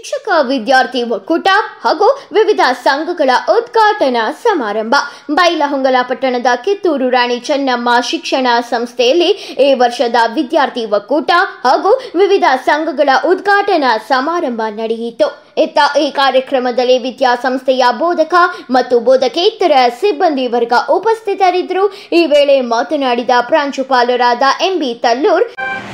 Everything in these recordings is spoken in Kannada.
ಶಿಕ್ಷಕ ವಿದ್ಯಾರ್ಥಿ ಒಕ್ಕೂಟ ಹಾಗೂ ವಿವಿಧ ಸಂಘಗಳ ಉದ್ಘಾಟನಾ ಸಮಾರಂಭ ಬೈಲಹೊಂಗಲ ಪಟ್ಟಣದ ಕಿತ್ತೂರು ರಾಣಿ ಚೆನ್ನಮ್ಮ ಶಿಕ್ಷಣ ಸಂಸ್ಥೆಯಲ್ಲಿ ಈ ವರ್ಷದ ವಿದ್ಯಾರ್ಥಿ ಒಕ್ಕೂಟ ಹಾಗೂ ವಿವಿಧ ಸಂಘಗಳ ಉದ್ಘಾಟನಾ ಸಮಾರಂಭ ನಡೆಯಿತು ಇತ್ತ ಈ ಕಾರ್ಯಕ್ರಮದಲ್ಲಿ ವಿದ್ಯಾಸಂಸ್ಥೆಯ ಬೋಧಕ ಮತ್ತು ಬೋಧಕೇತರ ಸಿಬ್ಬಂದಿ ವರ್ಗ ಉಪಸ್ಥಿತರಿದ್ದರು ಈ ವೇಳೆ ಮಾತನಾಡಿದ ಪ್ರಾಂಶುಪಾಲರಾದ ಎಂಬಿ ತಲ್ಲೂರ್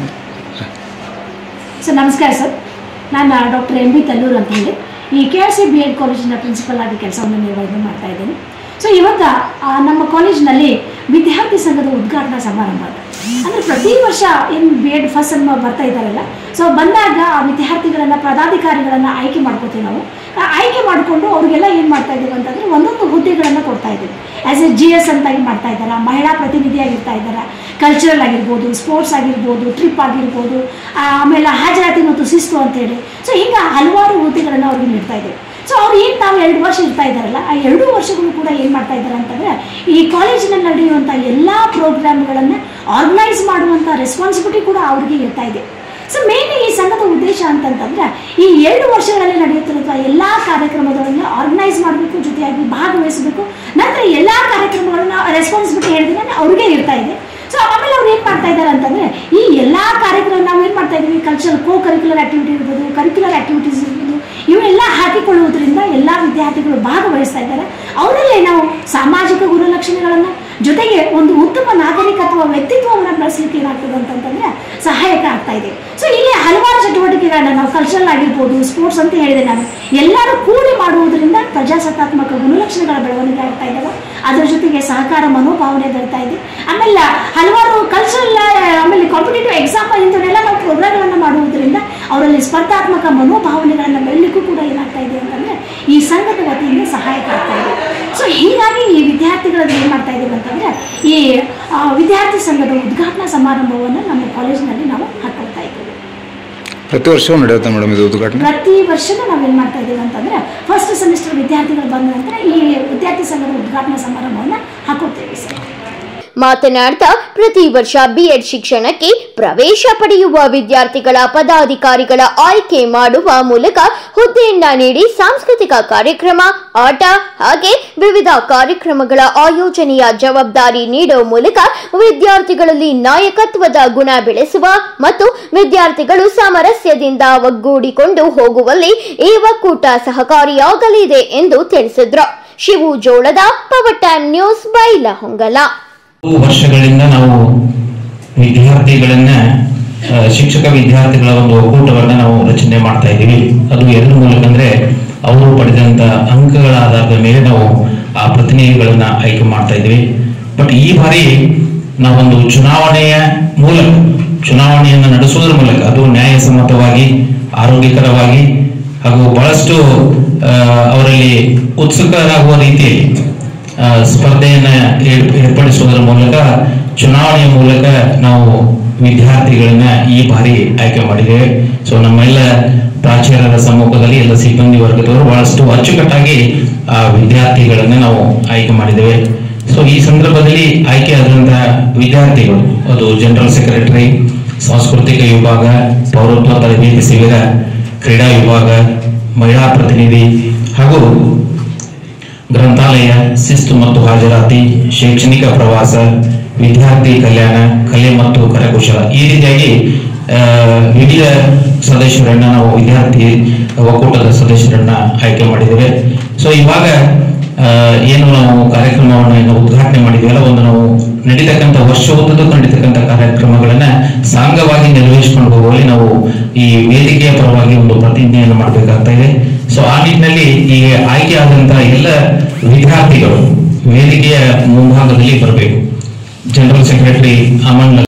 ಸರ್ ನಮಸ್ಕಾರ ಸರ್ ನಾನು ಡಾಕ್ಟರ್ ಎಂ ಬಿ ತಲ್ಲೂರು ಅಂತ ಹೇಳಿ ಈ K R C B Ed ಕಾಲೇಜಿನ ಪ್ರಿನ್ಸಿಪಲ್ ಆಗಿ ಕೆಲಸವನ್ನು ನಿರ್ವಹಣೆ ಮಾಡ್ತಾ ಇದ್ದೀನಿ ಸೊ ಇವತ್ತು ಆ, ನಮ್ಮ ಕಾಲೇಜಿನಲ್ಲಿ ವಿದ್ಯಾರ್ಥಿ ಸಂಘದ ಉದ್ಘಾಟನಾ ಸಮಾರಂಭ ಅದು ಅಂದರೆ ಪ್ರತಿ ವರ್ಷ ಏನು ಬಿ ಎಡ್ ಫಸ್ಟ್ ಸೆಮ್ ಬರ್ತಾ ಇದ್ದಾರಲ್ಲ ಸೊ ಬಂದಾಗ ಆ ವಿದ್ಯಾರ್ಥಿಗಳನ್ನು ಪದಾಧಿಕಾರಿಗಳನ್ನು ಆಯ್ಕೆ ಮಾಡ್ಕೋತೀವಿ ನಾವು ಆ ಆಯ್ಕೆ ಮಾಡಿಕೊಂಡು ಅವ್ರಿಗೆಲ್ಲ ಏನು ಮಾಡ್ತಾ ಇದ್ದೀವಿ ಅಂತಂದರೆ ಒಂದೊಂದು ಹುದ್ದೆಗಳನ್ನು ಕೊಡ್ತಾ ಇದ್ದೀವಿ ಆ್ಯಸ್ ಎ ಜಿ ಎಸ್ ಅಂತಾಗಿ ಮಾಡ್ತಾ ಇದ್ದಾರೆ ಮಹಿಳಾ ಪ್ರತಿನಿಧಿಯಾಗಿರ್ತಾ ಇದ್ದಾರೆ ಕಲ್ಚರಲ್ ಆಗಿರ್ಬೋದು ಸ್ಪೋರ್ಟ್ಸ್ ಆಗಿರ್ಬೋದು ಟ್ರಿಪ್ ಆಗಿರ್ಬೋದು ಆ, ಆಮೇಲೆ ಹಾಜರಾತಿ ಮತ್ತು ಶಿಸ್ತು ಅಂತೇಳಿ ಸೊ ಹಿಂಗೆ ಹಲವಾರು ಹುದ್ದೆಗಳನ್ನು ಅವ್ರಿಗೆ ನೀಡ್ತಾ ಇದ್ದೀವಿ ಸೊ ಅವ್ರು ಏನು ತಾವು ಎರಡು ವರ್ಷ ಇರ್ತಾ ಇದ್ದಾರಲ್ಲ ಆ ಎರಡು ವರ್ಷಗಳು ಕೂಡ ಏನು ಮಾಡ್ತಾ ಇದ್ದಾರೆ ಅಂತಂದರೆ ಈ ಕಾಲೇಜಿನಲ್ಲಿ ನಡೆಯುವಂಥ ಎಲ್ಲ ಪ್ರೋಗ್ರಾಮ್ಗಳನ್ನು ಆರ್ಗನೈಸ್ ಮಾಡುವಂಥ ರೆಸ್ಪಾನ್ಸಿಬಿಲಿಟಿ ಕೂಡ ಅವ್ರಿಗೆ ಇರ್ತಾ ಇದೆ ಸೊ ಮೇನ್ ಈ ಸಂಘದ ಉದ್ದೇಶ ಅಂತಂತಂದ್ರೆ ಈ ಎರಡು ವರ್ಷಗಳಲ್ಲಿ ನಡೆಯುತ್ತಿರುವ ಎಲ್ಲ ಕಾರ್ಯಕ್ರಮಗಳನ್ನು ಆರ್ಗನೈಸ್ ಮಾಡಬೇಕು ಜೊತೆಯಾಗಿ ಭಾಗವಹಿಸಬೇಕು ನಂತರ ಎಲ್ಲ ಕಾರ್ಯಕ್ರಮಗಳನ್ನ ರೆಸ್ಪಾನ್ಸಿಬಿಲಿಟಿ ಹೇಳಿದ್ರೆ ಅವ್ರಿಗೆ ಇರ್ತಾ ಇದೆ ಸೊ ಆಮೇಲೆ ಅವ್ರು ಏನು ಮಾಡ್ತಾ ಇದ್ದಾರೆ ಅಂತಂದ್ರೆ ಈ ಎಲ್ಲ ಕಾರ್ಯಕ್ರಮ ನಾವು ಏನು ಮಾಡ್ತಾ ಇದ್ದೀವಿ ಕಲ್ಚರ್ ಕೋ ಕರಿಕ್ಯುಲರ್ ಆಕ್ಟಿವಿಟಿ ಇರ್ಬೋದು ಕರಿಕ್ಯುಲರ್ ಆಕ್ಟಿವಿಟೀಸ್ ಇರ್ಬೋದು ಇವೆಲ್ಲ ಹಾಕಿಕೊಳ್ಳುವುದರಿಂದ ಎಲ್ಲ ವಿದ್ಯಾರ್ಥಿಗಳು ಭಾಗವಹಿಸ್ತಾ ಇದ್ದಾರೆ ಅವರಲ್ಲಿ ನಾವು ಸಾಮಾಜಿಕ ಗುಣಲಕ್ಷಣಗಳನ್ನು ಜೊತೆಗೆ ಒಂದು ಉತ್ತಮ ನಾಗರಿಕತ್ವ ವ್ಯಕ್ತಿತ್ವವನ್ನು ಬೆಳೆಸಲಿಕ್ಕೆ ಏನಾಗ್ತದೆ ಅಂತಂತಂದ್ರೆ ಸಹಾಯಕ ಆಗ್ತಾ ಇದೆ ಸೊ ಇಲ್ಲಿ ಹಲವಾರು ಚಟುವಟಿಕೆಗಳನ್ನ ನಾವು ಕಲ್ಚರಲ್ ಆಗಿರ್ಬೋದು ಸ್ಪೋರ್ಟ್ಸ್ ಅಂತ ಹೇಳಿದೆ ನಾನು ಎಲ್ಲರೂ ಕೂಡಿ ಮಾಡುವುದರಿಂದ ಪ್ರಜಾಸತ್ತಾತ್ಮಕ ಗುಣಲಕ್ಷಣಗಳ ಬೆಳವಣಿಗೆ ಆಗ್ತಾ ಇದ್ದಾವೆ ಅದರ ಜೊತೆಗೆ ಸಹಕಾರ ಮನೋಭಾವನೆ ಬೆಳ್ತಾ ಇದೆ ಆಮೇಲೆ ಹಲವಾರು ಕಲ್ಚರಲ್ ಆಮೇಲೆ ಕಾಂಪಿಟೇಟಿವ್ ಎಕ್ಸಾಮ್ ಇಂಥವನ್ನೆಲ್ಲ ನಾವು ಪ್ರೋಗ್ರಾಮ್ಗಳನ್ನು ಮಾಡುವುದರಿಂದ ಅವರಲ್ಲಿ ಸ್ಪರ್ಧಾತ್ಮಕ ಮನೋಭಾವನೆಗಳನ್ನು ಬೆಳಲಿಕ್ಕೂ ಕೂಡ ಏನಾಗ್ತಾ ಇದೆ ಅಂತಂದ್ರೆ ಈ ಸಂಘದ ವತಿಯಿಂದ ಸಹಾಯಕ ಆಗ್ತಾ ಇದೆ ಸೊ ಹೀಗಾಗಿ ಈ ವಿದ್ಯಾರ್ಥಿಗಳಲ್ಲಿ ಏನು ಮಾಡ್ತಾ ಇದ್ದೀವಿ ಅಂತಂದ್ರೆ ಈ ಆ, ವಿದ್ಯಾರ್ಥಿ ಸಂಘದ ಉದ್ಘಾಟನಾ ಸಮಾರಂಭವನ್ನು ನಮ್ಮ ಕಾಲೇಜಿನಲ್ಲಿ ನಾವು ಹಾಕೊಳ್ತಾ ಇದ್ದೀವಿ ಪ್ರತಿ ವರ್ಷವೂ ನಡೆಯುತ್ತೆ ಮೇಡಮ್ ಇದು ಉದ್ಘಾಟನೆ ಪ್ರತಿ ವರ್ಷನೂ ನಾವೇನು ಮಾಡ್ತಾ ಇದ್ದೀವಿ ಅಂತಂದ್ರೆ ಫಸ್ಟ್ ಸೆಮಿಸ್ಟರ್ ವಿದ್ಯಾರ್ಥಿಗಳು ಬಂದ ನಂತರ ಈ ವಿದ್ಯಾರ್ಥಿ ಸಂಘದ ಉದ್ಘಾಟನಾ ಸಮಾರಂಭವನ್ನು ಹಾಕೊಳ್ತೇವೆ ಸರ್ ಮಾತನಾಡ್ತಾ ಪ್ರತಿ ವರ್ಷ ಬಿಎಡ್ ಶಿಕ್ಷಣಕ್ಕೆ ಪ್ರವೇಶ ಪಡೆಯುವ ವಿದ್ಯಾರ್ಥಿಗಳ ಪದಾಧಿಕಾರಿಗಳ ಆಯ್ಕೆ ಮಾಡುವ ಮೂಲಕ ಹುದ್ದೆಯನ್ನ ನೀಡಿ ಸಾಂಸ್ಕೃತಿಕ ಕಾರ್ಯಕ್ರಮ ಆಟ ಹಾಗೆ ವಿವಿಧ ಕಾರ್ಯಕ್ರಮಗಳ ಆಯೋಜನೆಯ ಜವಾಬ್ದಾರಿ ನೀಡುವ ಮೂಲಕ ವಿದ್ಯಾರ್ಥಿಗಳಲ್ಲಿ ನಾಯಕತ್ವದ ಗುಣ ಬೆಳೆಸುವ ಮತ್ತು ವಿದ್ಯಾರ್ಥಿಗಳು ಸಾಮರಸ್ಯದಿಂದ ಒಗ್ಗೂಡಿಕೊಂಡು ಹೋಗುವಲ್ಲಿ ಈ ಒಕ್ಕೂಟ ಸಹಕಾರಿಯಾಗಲಿದೆ ಎಂದು ತಿಳಿಸಿದ್ರು ಶಿವು ಜೋಳದ ಪವರ್ ಟೈಮ್ ನ್ಯೂಸ್ ಬೈಲಹೊಂಗಲ ಹಲವು ವರ್ಷಗಳಿಂದ ನಾವು ವಿದ್ಯಾರ್ಥಿಗಳನ್ನ ಆ, ಶಿಕ್ಷಕ ವಿದ್ಯಾರ್ಥಿಗಳ ಒಂದು ಒಕ್ಕೂಟವನ್ನ ನಾವು ರಚನೆ ಮಾಡ್ತಾ ಇದ್ದೀವಿ ಅದು ಎದ್ರ ಮೂಲಕ ಅಂದ್ರೆ ಅವರು ಪಡೆದಂತ ಅಂಕಗಳ ಆಧಾರದ ಮೇಲೆ ನಾವು ಆ ಪ್ರತಿನಿಧಿಗಳನ್ನ ಆಯ್ಕೆ ಮಾಡ್ತಾ ಇದ್ದೀವಿ ಬಟ್ ಈ ಬಾರಿ ನಾವೊಂದು ಚುನಾವಣೆಯ ಮೂಲಕ ಚುನಾವಣೆಯನ್ನು ನಡೆಸುವುದರ ಮೂಲಕ ಅದು ನ್ಯಾಯಸಮ್ಮತವಾಗಿ ಆರೋಗ್ಯಕರವಾಗಿ ಹಾಗೂ ಬಹಳಷ್ಟು ಆ, ಅವರಲ್ಲಿ ಉತ್ಸುಕರಾಗುವ ರೀತಿಯಲ್ಲಿ ಆ, ಸ್ಪರ್ಧೆಯನ್ನ ಏರ್- ಏರ್ಪಡಿಸುವುದರ ಮೂಲಕ ಚುನಾವಣೆಯ ಮೂಲಕ ನಾವು ವಿದ್ಯಾರ್ಥಿಗಳನ್ನ ಈ ಬಾರಿ ಆಯ್ಕೆ ಮಾಡಿದ್ದೇವೆ ಸೊ ನಮ್ಮೆಲ್ಲ ಪ್ರಾಚಾರ್ಯರ ಸಮ್ಮುಖದಲ್ಲಿ ಎಲ್ಲ ಸಿಬ್ಬಂದಿ ವರ್ಗದವರು ಬಹಳಷ್ಟು ಅಚ್ಚುಕಟ್ಟಾಗಿ ಆ ವಿದ್ಯಾರ್ಥಿಗಳನ್ನ ನಾವು ಆಯ್ಕೆ ಮಾಡಿದ್ದೇವೆ ಸೊ ಈ ಸಂದರ್ಭದಲ್ಲಿ ಆಯ್ಕೆ ಆದಂತಹ ವಿದ್ಯಾರ್ಥಿಗಳು ಅದು ಜನರಲ್ ಸೆಕ್ರೆಟರಿ ಸಾಂಸ್ಕೃತಿಕ ವಿಭಾಗ ಪೌರತ್ವ ತರಬೇತಿ ಶಿಬಿರ ಕ್ರೀಡಾ ವಿಭಾಗ ಮಹಿಳಾ ಪ್ರತಿನಿಧಿ ಹಾಗೂ ಗ್ರಂಥಾಲಯ ಶಿಸ್ತು ಮತ್ತು ಹಾಜರಾತಿ ಶೈಕ್ಷಣಿಕ ಪ್ರವಾಸ ವಿದ್ಯಾರ್ಥಿ ಕಲ್ಯಾಣ ಕಲೆ ಮತ್ತು ಕರಕುಶಲ ಈ ರೀತಿಯಾಗಿ ಆ, ವಿವಿಧ ಸದಸ್ಯರನ್ನ ನಾವು ವಿದ್ಯಾರ್ಥಿ ಒಕ್ಕೂಟದ ಸದಸ್ಯರನ್ನ ಆಯ್ಕೆ ಮಾಡಿದ್ದೇವೆ ಸೊ ಇವಾಗ ಆ, ಏನು ನಾವು ಕಾರ್ಯಕ್ರಮವನ್ನು ಏನು ಉದ್ಘಾಟನೆ ಮಾಡಿದ್ವಲ್ಲ ಒಂದು ನಾವು ನಡೀತಕ್ಕಂಥ ವರ್ಷ ಉದ್ದಕ್ಕೂ ನಡೀತಕ್ಕಂಥ ಕಾರ್ಯಕ್ರಮಗಳನ್ನ ಸಾಂಗವಾಗಿ ನಿರ್ವಹಿಸಿಕೊಂಡು ಹೋಗುವಲ್ಲಿ ನಾವು ಈ ವೇದಿಕೆಯ ಪರವಾಗಿ ಒಂದು ಪ್ರತಿಜ್ಞೆಯನ್ನು ಮಾಡಬೇಕಾಗ್ತಾ ಇದೆ ಸೊ ಆ ನಿಟ್ಟಿನಲ್ಲಿ ಈ ಆಯ್ಕೆ ಆದಂತಹ ಎಲ್ಲ ವಿದ್ಯಾರ್ಥಿಗಳು ವೇದಿಕೆಯ ಮುಂಭಾಗದಲ್ಲಿ ಬರಬೇಕು ಜನರಲ್ ಸೆಕ್ರೆಟರಿ ಅಮನ್